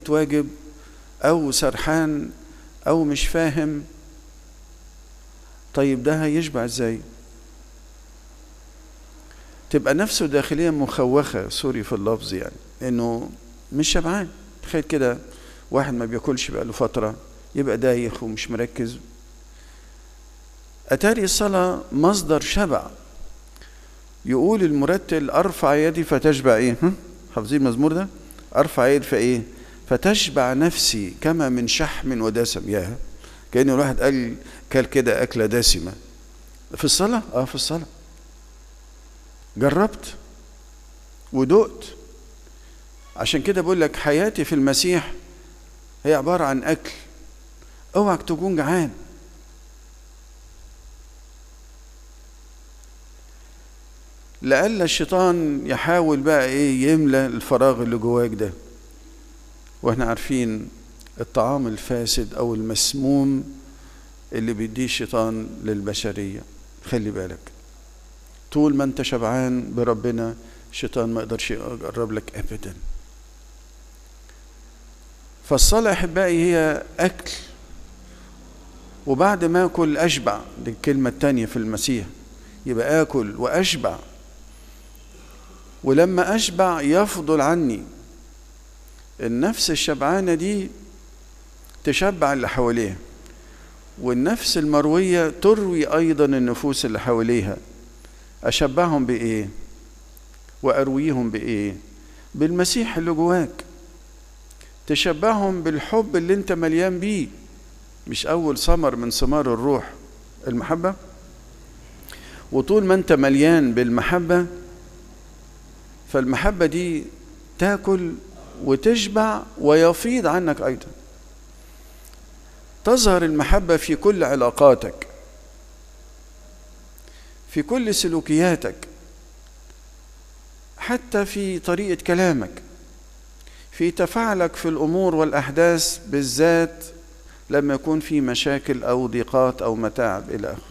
واجب او سرحان او مش فاهم طيب ده هيشبع ازاي تبقى نفسه داخليا مخوخة سوري في اللفظ يعني انه مش شبعان تخيل كده واحد ما بياكلش بقاله فترة يبقى دايخ ومش مركز أتاري الصلاة مصدر شبع يقول المرتل أرفع يدي فتشبع إيه؟ هم؟ حافظين المزمور ده؟ أرفع يدي فإيه؟ فتشبع نفسي كما من شحم ودسم يا كأن الواحد قال كل كده أكلة دسمة في الصلاة؟ آه في الصلاة جربت ودقت عشان كده بقول لك حياتي في المسيح هي عبارة عن أكل اوعك تكون جعان لألا الشيطان يحاول بقى ايه يملى الفراغ اللي جواك ده واحنا عارفين الطعام الفاسد او المسموم اللي بيديه الشيطان للبشرية خلي بالك طول ما انت شبعان بربنا الشيطان ما يقدرش يقرب لك ابدا فالصلاة احبائي هي اكل وبعد ما اكل اشبع دي الكلمة التانية في المسيح يبقى اكل واشبع ولما اشبع يفضل عني النفس الشبعانة دي تشبع اللي حواليها والنفس المروية تروي أيضا النفوس اللي حواليها أشبعهم بإيه وأرويهم بإيه بالمسيح اللي جواك تشبعهم بالحب اللي انت مليان بيه مش أول ثمر من ثمار الروح المحبة وطول ما انت مليان بالمحبة فالمحبة دي تاكل وتشبع ويفيض عنك أيضا تظهر المحبة في كل علاقاتك في كل سلوكياتك حتى في طريقة كلامك في تفاعلك في الأمور والأحداث بالذات لما يكون في مشاكل أو ضيقات أو متاعب إلى آخره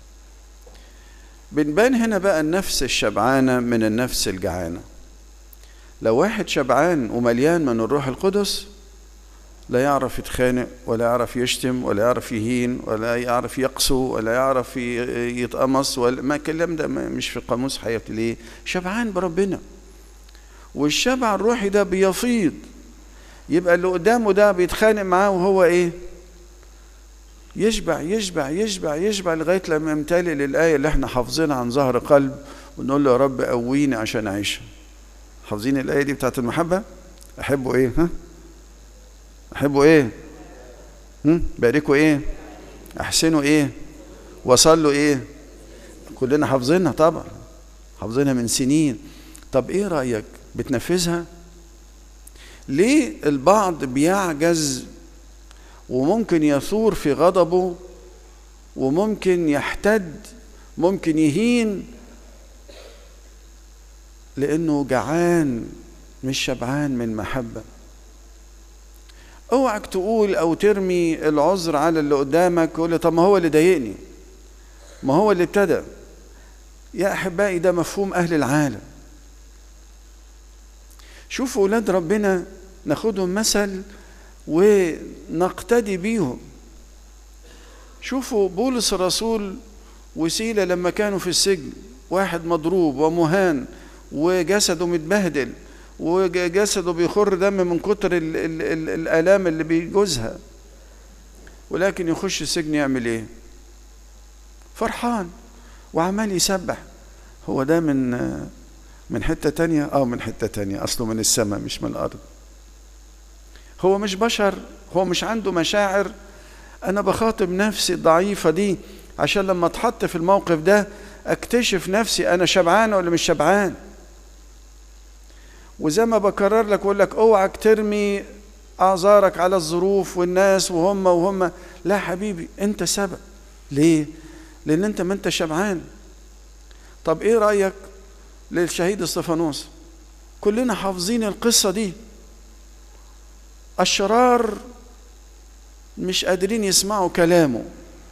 بنبان هنا بقى النفس الشبعانة من النفس الجعانة لو واحد شبعان ومليان من الروح القدس لا يعرف يتخانق ولا يعرف يشتم ولا يعرف يهين ولا يعرف يقسو ولا يعرف يتقمص ولا ما الكلام ده مش في قاموس حياتي ليه شبعان بربنا والشبع الروحي ده بيفيض يبقى اللي قدامه ده بيتخانق معاه وهو ايه يشبع يشبع يشبع يشبع لغايه لما يمتلئ للايه اللي احنا حافظينها عن ظهر قلب ونقول له يا رب قويني عشان اعيشها حافظين الايه دي بتاعت المحبه احبوا ايه ها احبوا ايه هم؟ باركوا ايه احسنوا ايه وصلوا ايه كلنا حافظينها طبعا حافظينها من سنين طب ايه رايك بتنفذها ليه البعض بيعجز وممكن يثور في غضبه وممكن يحتد ممكن يهين لانه جعان مش شبعان من محبه اوعك تقول او ترمي العذر على اللي قدامك وقول طب ما هو اللي ضايقني ما هو اللي ابتدى يا احبائي ده مفهوم اهل العالم شوفوا اولاد ربنا ناخدهم مثل ونقتدي بيهم شوفوا بولس الرسول وسيلة لما كانوا في السجن واحد مضروب ومهان وجسده متبهدل وجسده بيخر دم من كتر ال ال ال الآلام اللي بيجوزها ولكن يخش السجن يعمل ايه فرحان وعمال يسبح هو ده من من حتة تانية اه من حتة تانية اصله من السماء مش من الارض هو مش بشر هو مش عنده مشاعر انا بخاطب نفسي الضعيفة دي عشان لما اتحط في الموقف ده اكتشف نفسي انا شبعان ولا مش شبعان وزي ما بكرر لك اقول لك اوعك ترمي اعذارك على الظروف والناس وهم وهم لا حبيبي انت سبب ليه لان انت ما انت شبعان طب ايه رايك للشهيد استفانوس كلنا حافظين القصه دي الشرار مش قادرين يسمعوا كلامه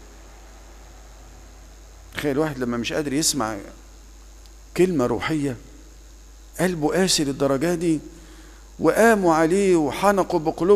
تخيل واحد لما مش قادر يسمع كلمه روحيه قلبه قاسي للدرجه دي وقاموا عليه وحنقوا بقلوبهم